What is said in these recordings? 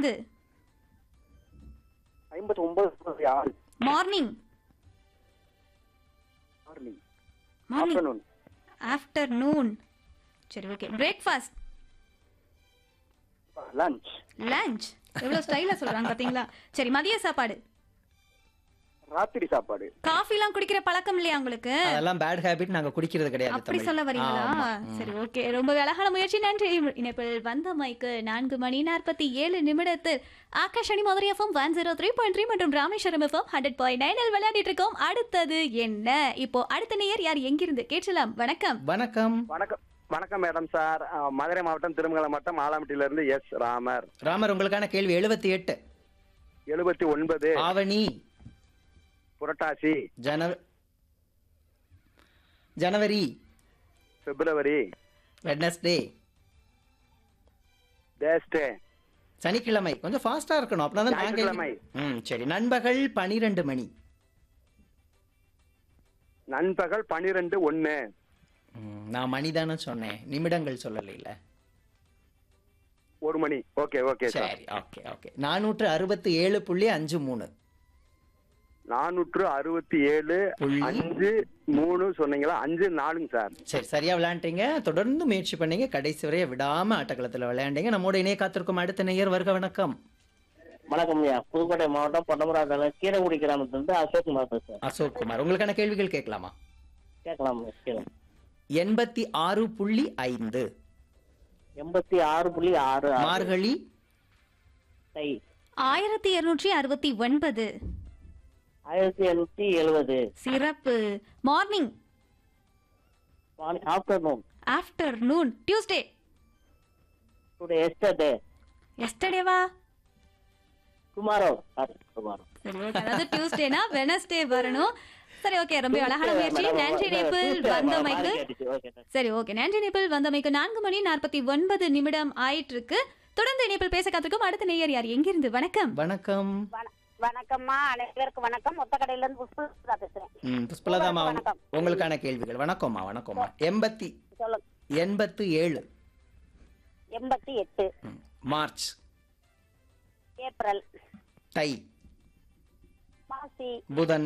ஐந்து ஐம்பத்தி ஒன்பது ஆறு morning morning morning afternoon afternoon சரி ஓகே பிரேக்ஃபாஸ்ட் லஞ்ச் லஞ்ச் எவ்வளவு ஸ்டைலா சொல்றாங்க பாத்தீங்களா சரி மதிய சாப்பாடு ராத்திரி சாப்பாடு காஃபிலாம் குடிக்கிற பழக்கம் இல்லையா உங்களுக்கு அதெல்லாம் பேட் ஹேபிட் நாங்க குடிக்கிறது கிடையாது அப்படி தமிழ். சொல்ல வரீங்களா ஆமா. சரி ஓகே ரொம்ப அழகான முயற்சி நன்றி இணைப்பில் வந்த மைக்கு நான்கு மணி நாற்பத்தி ஏழு நிமிடத்தில் Akashvani Madurai FM one zero three point three மற்றும் ராமேஸ்வரம் எஃப்எம் ஹண்ட்ரட் பாயிண்ட் நைனில் விளையாடிட்டு இருக்கோம் அடுத்தது என்ன இப்போ அடுத்த நேயர் யார் எங்கிருந்து கேட்கலாம் வணக்கம் வணக்கம் வணக்கம் வணக்கம் மேடம் சார் அஹ், மதுரை மாவட்டம் திருமங்கலம் மாவட்டம் ஆலாம்பட்டியில இருந்து எஸ் ராமர் ராமர் உங்களுக்கான கேள்வி எழுபத்தி எட்டு எழுபத்தி ஒன்பது ஆவணி புரட்டாசி ஜன ஜனவரி பிப்ரவரி வெட்னஸ்டே தேஸ்டே சனிக்கிழமை கொஞ்சம் ஃபாஸ்டா இருக்கணும் அப்படின்னா தான் நாங்க ஞாயிற்றுக்கிழமை. ம் சரி நண்பகல் பனிரெண்டு மணி நண்பகல் பனிரெண்டு ஒன்னு ம், நான் மணி தானே சொன்னேன் நிமிடங்கள் சொல்லலைல ஒரு மணி ஓகே ஓகே சார் சரி ஓகே ஓகே நானூற்று அறுபத்தி ஏழு புள்ளி அஞ்சு மூணு நானூற்று அறுபத்தி ஏழு புள்ளி. அஞ்சு மூணு சொன்னீங்களா அஞ்சு நாலுங்க சார் சரி சரியா விளையாண்டீங்க தொடர்ந்து முயற்சி பண்ணீங்க கடைசி வரைய விடாம ஆட்டக்களத்துல விளையாண்டீங்க நம்மோட இணைய காத்திருக்கும் அடுத்த நேயர் வருக வணக்கம் வணக்கம் ஐயா புதுக்கோட்டை மாவட்டம் பொன்னமராதல கீரங்குடி கிராமத்திலிருந்து அசோக் குமார் பேசுறேன் அசோக் குமார் உங்களுக்கான கேள்விகள் கேட்கலாமா கேட்கலாம் கேளுங்க. எண்பத்தி ஆறு புள்ளி ஐந்து எண்பத்தி ஆறு புள்ளி ஆறு ஆறு. மார்கழி தை ஆயிரத்தி இருநூற்றி அறுபத்தி ஒன்பது ஆயிரத்தி எழுநூத்தி எழுபது சிறப்பு morning afternoon afternoon Tuesday today yesterday எஸ்டர்டேவா டுமாரோ டுமாரோ சரி ஓகே அதாவது டியூஸ்டேனா வெனஸ்டே வரணும் சரி ஓகே ரொம்ப அழகான முயற்சி நன்றி நேபிள் வந்தமைக்கு சரி ஓகே நன்றி நேபிள் வந்தமைக்கு நான்கு மணி நாற்பத்தி ஒன்பது நிமிடம் ஆயிட்டு இருக்கு தொடர்ந்து இணைப்பில் பேச காத்திருக்கும் அடுத்த நேயர் யார் எங்கிருந்து வணக்கம் வணக்கம் வண- வணக்கம்மா அனைவருக்கும் வணக்கம் மொத்த கடையில இருந்து புஷ்பலதா பேசுறேன் ம், புஷ்பலதாமா வணக்கம். உங்களுக்கான கேள்விகள் வணக்கம்மா வணக்கம்மா எண்பத்தி சொல்லுங்க எண்பத்து ஏழு எண்பத்தி எட்டு ம், மார்ச் ஏப்ரல் தை மாசி புதன்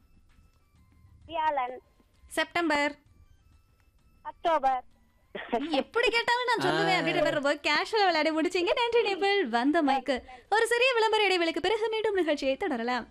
வியாழன் செப்டம்பர் அக்டோபர் எப்படி கேட்டாலும் நான் சொல்லுவேன் அப்படின்ற மாதிரி கேஷுவலா விளையாடி முடிச்சீங்க நன்றி நேபிள் வந்த மைக்கு ஒரு சிறிய விளம்பர இடைவெளிக்கு பிறகு மீண்டும் நிகழ்ச்சியை தொடரலாம்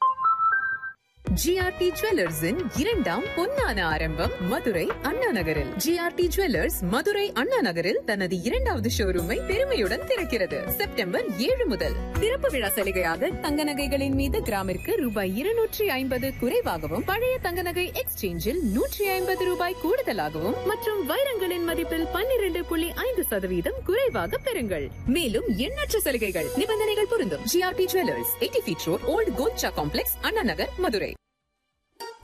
ஜிஆர்டி ஜுவல்லர்ஸின் இரண்டாம் பொன்னான ஆரம்பம் மதுரை அண்ணா நகரில் ஜிஆர்டி ஜுவல்லர்ஸ் மதுரை அண்ணா நகரில் தனது இரண்டாவது ஷோரூமை பெருமையுடன் திறக்கிறது செப்டம்பர் ஏழு முதல் திறப்பு விழா சலுகையாக தங்க நகைகளின் மீது கிராமிற்கு ரூபாய் இருநூற்றி ஐம்பது குறைவாகவும் பழைய தங்க நகை எக்ஸ்சேஞ்சில் நூற்றி ஐம்பது ரூபாய் கூடுதலாகவும் மற்றும் வைரங்களின் மதிப்பில் பன்னிரண்டு புள்ளி ஐந்து சதவீதம் குறைவாக பெறுங்கள் மேலும் எண்ணற்ற சலுகைகள் நிபந்தனைகள் பொருந்தும் GRT jewellers eighty feet road old Kolcha complex Anna Nagar Madurai